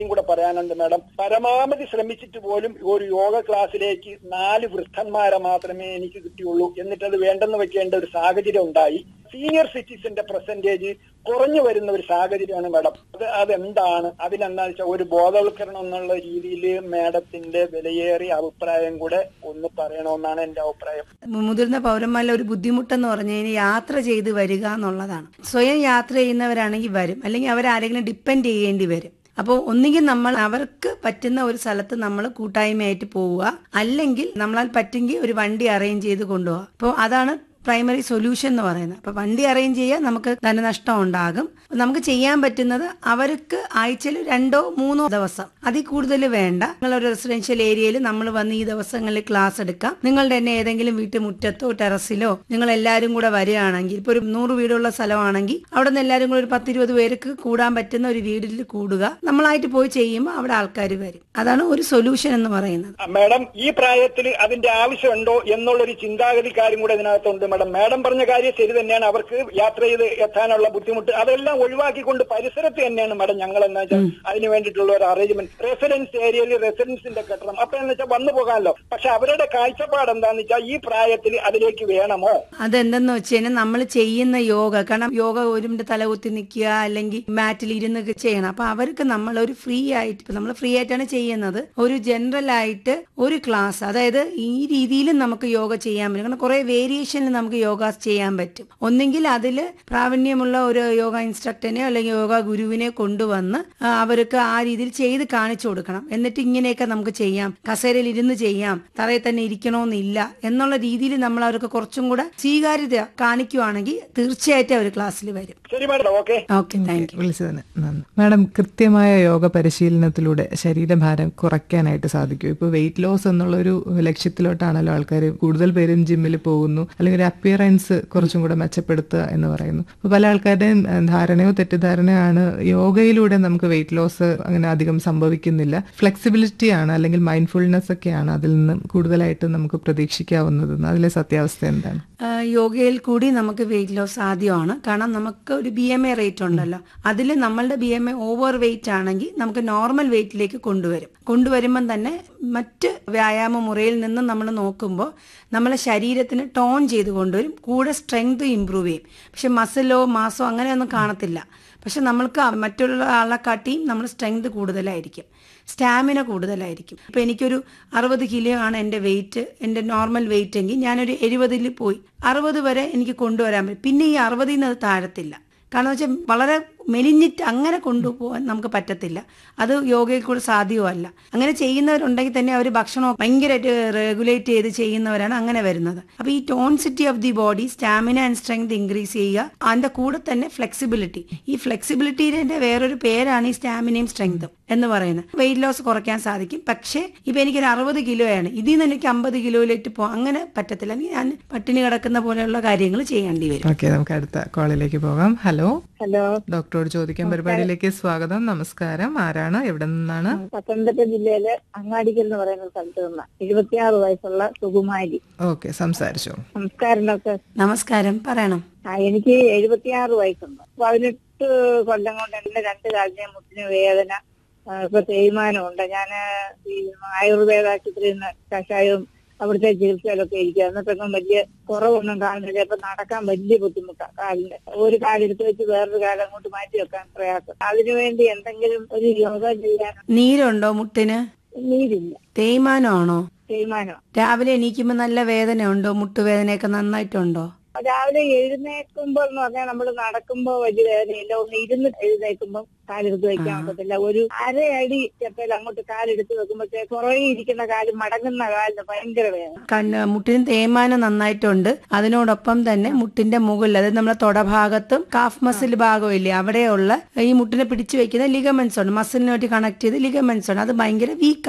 കൂടെ പറയാനുണ്ട് മാഡം പരമാവധി ശ്രമിച്ചിട്ട് പോലും ഒരു യോഗ ക്ലാസ്സിലേക്ക് നാല് വൃദ്ധന്മാരെ മാത്രമേ എനിക്ക് കിട്ടിയുള്ളൂ എന്നിട്ട് അത് വേണ്ടെന്ന് വെക്കേണ്ട ഒരു സാഹചര്യം ഉണ്ടായി സീനിയർ സിറ്റിസന്റെ പെർസെന്റേജ് കുറഞ്ഞു വരുന്ന ഒരു സാഹചര്യമാണ് മാഡം അത് അതെന്താണ് അതിനെന്താ വെച്ചാൽ ഒരു ബോധവൽക്കരണം എന്നുള്ള രീതിയിൽ മാഡത്തിന്റെ വിലയേറിയ അഭിപ്രായം കൂടെ ഒന്ന് പറയണമെന്നാണ് എന്റെ അഭിപ്രായം മുതിർന്ന പൗരന്മാരിലെ ഒരു ബുദ്ധിമുട്ടെന്ന് പറഞ്ഞു കഴിഞ്ഞാൽ യാത്ര ചെയ്ത് വരിക എന്നുള്ളതാണ് സ്വയം യാത്ര ചെയ്യുന്നവരാണെങ്കിൽ വരും അല്ലെങ്കിൽ അവരാരെങ്കിലും ഡിപ്പെൻഡ് ചെയ്യേണ്ടി വരും അപ്പോൾ ഒന്നുകിൽ നമ്മൾ അവർക്ക് പറ്റുന്ന ഒരു സ്ഥലത്ത് നമ്മൾ കൂട്ടായ്മയായിട്ട് പോവുക അല്ലെങ്കിൽ നമ്മളാൽ പറ്റുമെങ്കിൽ ഒരു വണ്ടി അറേഞ്ച് ചെയ്ത് കൊണ്ടുപോകുക അപ്പോൾ അതാണ് പ്രൈമറി സൊല്യൂഷൻ എന്ന് പറയുന്നത് അപ്പോൾ വണ്ടി അറേഞ്ച് ചെയ്യാൻ നമുക്ക് ധനനഷ്ടം ഉണ്ടാകും നമുക്ക് ചെയ്യാൻ പറ്റുന്നത് അവർക്ക് ആഴ്ചയിൽ രണ്ടോ മൂന്നോ ദിവസം അതിൽ കൂടുതൽ വേണ്ട നിങ്ങളൊരു റെസിഡൻഷ്യൽ ഏരിയയിൽ നമ്മൾ വന്ന് ഈ ദിവസങ്ങളിൽ ക്ലാസ് എടുക്കാം നിങ്ങളുടെ തന്നെ ഏതെങ്കിലും വീട്ടുമുറ്റത്തോ ടെറസിലോ നിങ്ങൾ എല്ലാവരും കൂടെ വരികയാണെങ്കിൽ ഇപ്പോൾ ഒരു നൂറ് വീടുള്ള സ്ഥലമാണെങ്കിൽ അവിടെ നിന്ന് എല്ലാവരും കൂടെ ഒരു പത്തിരുപത് പേർക്ക് കൂടാൻ പറ്റുന്ന ഒരു വീട്ടിൽ കൂടുക നമ്മളായിട്ട് പോയി ചെയ്യുമ്പോൾ അവിടെ ആൾക്കാർ വരും അതാണ് ഒരു സൊല്യൂഷൻ എന്ന് പറയുന്നത് ആ, മാഡം ഈ പ്രായത്തിൽ അതിന്റെ ആവശ്യമുണ്ടോ എന്നുള്ളൊരു ചിന്താഗതി കാര്യം കൂടെ ഇതിനകത്തുണ്ട് മാഡം മാഡം പറഞ്ഞ കാര്യം ശരി തന്നെയാണ് അവർക്ക് യാത്ര ചെയ്ത് എത്താനുള്ള ബുദ്ധിമുട്ട് അതെല്ലാം ഒഴിവാക്കിക്കൊണ്ട് പരിസരത്ത് തന്നെയാണ് മാഡം ഞങ്ങൾ എന്താ വെച്ചാൽ അതിന് വേണ്ടിയിട്ടുള്ള ഒരു അറേഞ്ച്മെന്റ് റെസിഡൻസ് ഏരിയയിൽ റെസിഡൻസിന്റെ കെട്ടണം അപ്പൊ എന്ന് വെച്ചാൽ വന്നു പോകാമല്ലോ പക്ഷെ അവരുടെ കാഴ്ചപ്പാട് എന്താന്ന് വെച്ചാൽ ഈ പ്രായത്തിൽ അതിലേക്ക് വേണമോ അതെന്തെന്ന് വെച്ച് കഴിഞ്ഞാൽ നമ്മൾ ചെയ്യുന്ന യോഗ കാരണം യോഗ ഒരുമിന്റെ തലകുത്തി നിൽക്കുക അല്ലെങ്കിൽ മാറ്റിൽ ഇരുന്ന് ചെയ്യണം അപ്പൊ അവർക്ക് നമ്മൾ ഒരു ഫ്രീ ആയിട്ട് ഇപ്പൊ നമ്മൾ ഫ്രീ ആയിട്ടാണ് ചെയ്യുന്നത് ഒരു ജനറൽ ആയിട്ട് ഒരു ക്ലാസ് അതായത് ഈ രീതിയിലും നമുക്ക് യോഗ ചെയ്യാൻ പറ്റും കാരണം കുറെ വേരിയേഷനിൽ നമുക്ക് യോഗ ചെയ്യാൻ പറ്റും ഒന്നെങ്കിൽ അതിൽ പ്രാവീണ്യമുള്ള ഒരു യോഗ ഇൻസ്ട്രക്ടറിനെ അല്ലെങ്കിൽ യോഗ ഗുരുവിനെ കൊണ്ടുവന്ന് ആ, അവർക്ക് ആ രീതിയിൽ ചെയ്ത് കാണിച്ചു കൊടുക്കണം എന്നിട്ട് ഇങ്ങനെയൊക്കെ നമുക്ക് ചെയ്യാം കസേരയിൽ ഇരുന്ന് ചെയ്യാം തറയിൽ തന്നെ ഇരിക്കണമെന്നില്ല എന്നുള്ള രീതിയിൽ നമ്മൾ അവർക്ക് കുറച്ചും കൂടെ സ്വീകാര്യത കാണിക്കുവാണെങ്കിൽ തീർച്ചയായിട്ടും അവർ ക്ലാസ്സിൽ വരും ശരി madam okay okay thank you വിളിച്ചതിന് നന്ദി മാഡം കൃത്യമായ യോഗ പരിശീലനത്തിലൂടെ ശരീരഭാരം കുറയ്ക്കാനായിട്ട് സാധിക്കും ഇപ്പോൾ വെയിറ്റ് ലോസ് എന്നുള്ളൊരു ലക്ഷ്യത്തിലോട്ടാണല്ലോ ആൾക്കാർ കൂടുതൽ പേരും ജിമ്മിൽ പോകുന്നു അല്ലെങ്കിൽ ഒരു അപ്പിയറൻസ് കുറച്ചും കൂടെ മെച്ചപ്പെടുത്തുക എന്ന് പറയുന്നു അപ്പോൾ പല ആൾക്കാരുടെയും ഏഹ്, ധാരണയോ തെറ്റിദ്ധാരണയോ ആണ് യോഗയിലൂടെ നമുക്ക് വെയിറ്റ് ലോസ് അങ്ങനെ അധികം സംഭവിക്കുന്നില്ല ഫ്ലെക്സിബിലിറ്റി ആണ് അല്ലെങ്കിൽ മൈൻഡ്ഫുൾനെസ് ഒക്കെയാണ് അതിൽ നിന്ന് കൂടുതലായിട്ട് നമുക്ക് പ്രതീക്ഷിക്കാവുന്നത് അതിലെ സത്യാവസ്ഥ എന്താണ് ആ, യോഗയിൽ കൂടി നമുക്ക് വെയിറ്റ് ലോസ് സാധ്യമാണ് കാരണം നമുക്ക് ഒരു ബി എം എ റേറ്റ് ഉണ്ടല്ലോ അതിൽ നമ്മളുടെ B M I over weight ആണെങ്കിൽ നമുക്ക് നോർമൽ വെയിറ്റിലേക്ക് കൊണ്ടുവരും കൊണ്ടുവരുമ്പം തന്നെ മറ്റ് വ്യായാമ മുറയിൽ നിന്ന് നമ്മൾ നോക്കുമ്പോൾ നമ്മളെ ശരീരത്തിന് ടോൺ ചെയ്ത് കൊണ്ടുവരും കൂടെ സ്ട്രെങ്ത് ഇമ്പ്രൂവ് ചെയ്യും പക്ഷെ മസിലോ മാസോ അങ്ങനെയൊന്നും കാണത്തില്ല പക്ഷെ നമ്മൾക്ക് മറ്റുള്ള ആളെക്കാട്ടിയും നമ്മൾ സ്ട്രെങ്ത് കൂടുതലായിരിക്കും സ്റ്റാമിന കൂടുതലായിരിക്കും അപ്പോൾ എനിക്കൊരു അറുപത് കിലോ ആണ് എൻ്റെ വെയിറ്റ് എൻ്റെ നോർമൽ വെയിറ്റ് എങ്കിൽ ഞാനൊരു എഴുപതിൽ പോയി അറുപത് വരെ എനിക്ക് കൊണ്ടുവരാൻ പറ്റും പിന്നെ ഈ അറുപതിൽ നിന്ന് അത് താഴത്തില്ല കാരണം വെച്ചാൽ വളരെ മെലിഞ്ഞിട്ട് അങ്ങനെ കൊണ്ടുപോകാൻ നമുക്ക് പറ്റത്തില്ല അത് യോഗയിൽ കൂടെ സാധ്യവുമല്ല അങ്ങനെ ചെയ്യുന്നവരുണ്ടെങ്കിൽ തന്നെ അവർ ഭക്ഷണം ഭയങ്കരമായിട്ട് റെഗുലേറ്റ് ചെയ്ത് ചെയ്യുന്നവരാണ് അങ്ങനെ വരുന്നത് അപ്പോൾ ഈ tonicity of the body stamina and strength increase ചെയ്യുക അതിൻ്റെ കൂടെ തന്നെ ഫ്ലെക്സിബിലിറ്റി ഈ ഫ്ലെക്സിബിലിറ്റിയുടെ വേറൊരു പേരാണ് ഈ സ്റ്റാമിനയും സ്ട്രെങ്തും എന്ന് പറയുന്നത് വെയിറ്റ് ലോസ് കുറയ്ക്കാൻ സാധിക്കും പക്ഷേ ഇപ്പൊ എനിക്കൊരു അറുപത് കിലോയാണ് ഇതിൽ നിന്ന് എനിക്ക് അമ്പത് കിലോയിലേക്ക് പോകാം അങ്ങനെ പറ്റത്തില്ല അല്ലെങ്കിൽ ഞാൻ പട്ടിണി കിടക്കുന്ന പോലെയുള്ള കാര്യങ്ങൾ ചെയ്യേണ്ടി വരും ഓക്കെ നമുക്ക് അടുത്ത കോളിലേക്ക് പോകാം ഹലോ ഹലോ ഡോക്ടറോട് ചോദിക്കാൻ പരിപാടിയിലേക്ക് സ്വാഗതം നമസ്കാരം ആരാണ് എവിടെ നിന്നാണ് പത്തനംതിട്ട ജില്ലയിലെ അങ്ങാടിക്കൽ എന്ന് പറയുന്ന സ്ഥലത്ത് നിന്ന് എഴുപത്തിയാറ് വയസ്സുള്ള സുകുമാരി ഓക്കെ സംസാരിച്ചോ നമസ്കാരം ഡോക്ടർ നമസ്കാരം പറയണം ആ എനിക്ക് എഴുപത്തിയാറ് വയസ്സുണ്ട് പതിനെട്ട് കൊല്ലം കൊണ്ട് എന്റെ രണ്ട് കാലിനെയും മുട്ടിന് വേദന ആ, ഇപ്പൊ തേയ്മാനമുണ്ട് ഞാൻ ഈ ആയുർവേദ ആശുപത്രിയിൽ നിന്ന് കഷായവും അവിടുത്തെ ചികിത്സയിലൊക്കെ ഇരിക്കുക എന്നിട്ടൊന്നും വലിയ കുറവൊന്നും കാണുന്നില്ല ഇപ്പൊ നടക്കാൻ വലിയ ബുദ്ധിമുട്ടാണ് കാലിന്റെ ഒരു കാലെടുത്ത് വെച്ച് വേറൊരു കാലം അങ്ങോട്ട് മാറ്റി വെക്കാൻ പ്രയാസം അതിനുവേണ്ടി എന്തെങ്കിലും ഒരു യോഗ ചെയ്യാൻ നീരുണ്ടോ മുട്ടിന് നീരില്ല തേയ്മാനമാണോ തേയ്മാനം രാവിലെ എണീക്കുമ്പോൾ നല്ല വേദനയുണ്ടോ മുട്ടുവേദനയൊക്കെ നന്നായിട്ടുണ്ടോ രാവിലെ എഴുന്നേൽക്കുമ്പോൾ എന്ന് പറഞ്ഞാൽ നമ്മൾ നടക്കുമ്പോ വലിയ വേദനയില്ല ഒന്ന് ഇരുന്ന് എഴുന്നേൽക്കുമ്പോൾ കാലെടുത്ത് വെക്കാൻ ഒക്കത്തില്ല ഒരു അരയടി ചെപ്പയിൽ അങ്ങോട്ട് കാലെടുത്ത് വെക്കുമ്പോഴത്തേ പുറകെ ഇരിക്കുന്ന കാല് മടങ്ങുന്ന കാലിന് ഭയങ്കര വേദന കണ്ണ് മുട്ടിന് തേയ്മാനം നന്നായിട്ടുണ്ട് അതിനോടൊപ്പം തന്നെ മുട്ടിന്റെ മുകളിൽ അതായത് നമ്മുടെ തൊടഭാഗത്തും കാഫ് മസിൽ ഭാഗവും ഇല്ലേ അവിടെയുള്ള ഈ മുട്ടിനെ പിടിച്ചു വെക്കുന്ന ലിഗമെന്റ്സ് ഉണ്ട് മസിലിനോട്ട് കണക്ട് ചെയ്ത് ലിഗമെന്റ്സ് ഉണ്ട് അത് ഭയങ്കര വീക്കാണ്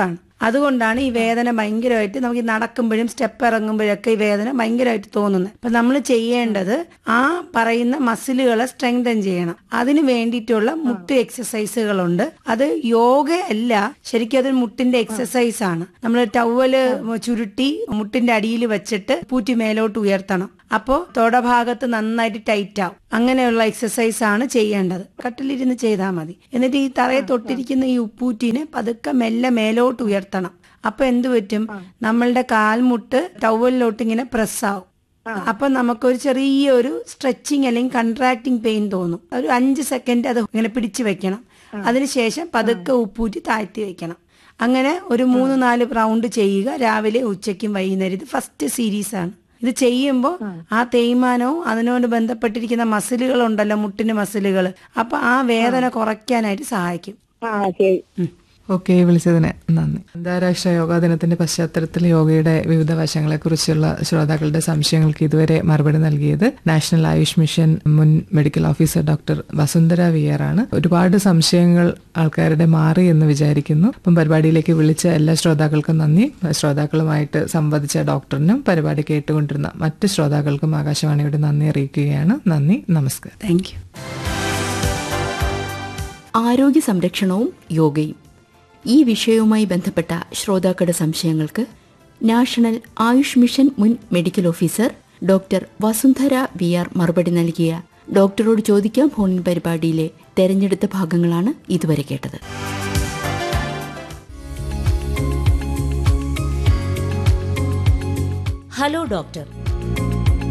അതുകൊണ്ടാണ് ഈ വേദന ഭയങ്കരമായിട്ട് നമുക്ക് ഈ നടക്കുമ്പോഴും സ്റ്റെപ്പ് ഇറങ്ങുമ്പോഴൊക്കെ ഈ വേദന ഭയങ്കരമായിട്ട് തോന്നുന്നത് അപ്പൊ നമ്മൾ ചെയ്യേണ്ടത് ആ പറയുന്ന മസിലുകളെ സ്ട്രെങ്തൻ ചെയ്യണം അതിന് വേണ്ടിയിട്ടുള്ള മുട്ട് എക്സസൈസുകളുണ്ട് അത് യോഗ അല്ല ശരിക്കും അത് മുട്ടിന്റെ എക്സസൈസ് ആണ് നമ്മൾ ടവല് ചുരുട്ടി മുട്ടിന്റെ അടിയിൽ വെച്ചിട്ട് പൂറ്റി മേലോട്ട് ഉയർത്തണം അപ്പോൾ തൊടഭാഗത്ത് നന്നായിട്ട് ടൈറ്റ് ആവും അങ്ങനെയുള്ള എക്സസൈസ് ആണ് ചെയ്യേണ്ടത് കട്ടിലിരുന്ന് ചെയ്താൽ മതി എന്നിട്ട് ഈ തറയെ തൊട്ടിരിക്കുന്ന ഈ ഉപ്പൂറ്റിനെ പതുക്കെ മെല്ലെ മേലോട്ട് ഉയർത്തണം അപ്പൊ എന്ത് പറ്റും നമ്മളുടെ കാൽമുട്ട് ടവലിലോട്ട് ഇങ്ങനെ പ്രസ് ആവും അപ്പൊ നമുക്കൊരു ചെറിയൊരു സ്ട്രെച്ചിങ് അല്ലെങ്കിൽ കൺട്രാക്ടിങ് പെയിൻ തോന്നും ഒരു അഞ്ച് സെക്കൻഡ് അത് ഇങ്ങനെ പിടിച്ചു വെക്കണം അതിനുശേഷം പതുക്കെ ഉപ്പൂറ്റി താഴ്ത്തി വെക്കണം അങ്ങനെ ഒരു മൂന്ന് നാല് റൗണ്ട് ചെയ്യുക രാവിലെ ഉച്ചയ്ക്കും വൈകുന്നേരം ഇത് ഫസ്റ്റ് സീരീസ് ആണ് ഇത് ചെയ്യുമ്പോൾ ആ തേയ്മാനവും അതിനോട് ബന്ധപ്പെട്ടിരിക്കുന്ന മസിലുകൾ ഉണ്ടല്ലോ മുട്ടിന് മസിലുകൾ അപ്പൊ ആ വേദന കുറയ്ക്കാനായിട്ട് സഹായിക്കും ആ ശരി ഉം. ഓക്കെ വിളിച്ചതിന് നന്ദി അന്താരാഷ്ട്ര യോഗാ ദിനത്തിന്റെ പശ്ചാത്തലത്തിൽ യോഗയുടെ വിവിധ വശങ്ങളെക്കുറിച്ചുള്ള ശ്രോതാക്കളുടെ സംശയങ്ങൾക്ക് ഇതുവരെ മറുപടി നൽകിയത് നാഷണൽ ആയുഷ് മിഷൻ മുൻ മെഡിക്കൽ ഓഫീസർ ഡോക്ടർ വസുന്ധര വിയർ ആണ് ഒരുപാട് സംശയങ്ങൾ ആൾക്കാരുടെ മാറി എന്ന് വിചാരിക്കുന്നു അപ്പം പരിപാടിയിലേക്ക് വിളിച്ച എല്ലാ ശ്രോതാക്കൾക്കും നന്ദി ശ്രോതാക്കളുമായിട്ട് സംവദിച്ച ഡോക്ടറിനും പരിപാടി കേട്ടുകൊണ്ടിരുന്ന മറ്റ് ശ്രോതാക്കൾക്കും ആകാശവാണിയുടെ നന്ദി അറിയിക്കുകയാണ് നന്ദി നമസ്കാരം താങ്ക് യു ആരോഗ്യ സംരക്ഷണവും യോഗയും ഈ വിഷയവുമായി ബന്ധപ്പെട്ട ശ്രോതാക്കളുടെ സംശയങ്ങൾക്ക് നാഷണൽ ആയുഷ് മിഷൻ മുൻ medical officer doctor Vasundhara V R മറുപടി നൽകിയ ഡോക്ടറോട് ചോദിക്കാം ഫോണിൻ പരിപാടിയിലെ തെരഞ്ഞെടുത്ത ഭാഗങ്ങളാണ് ഇതുവരെ കേട്ടത് ഹലോ ഡോക്ടർ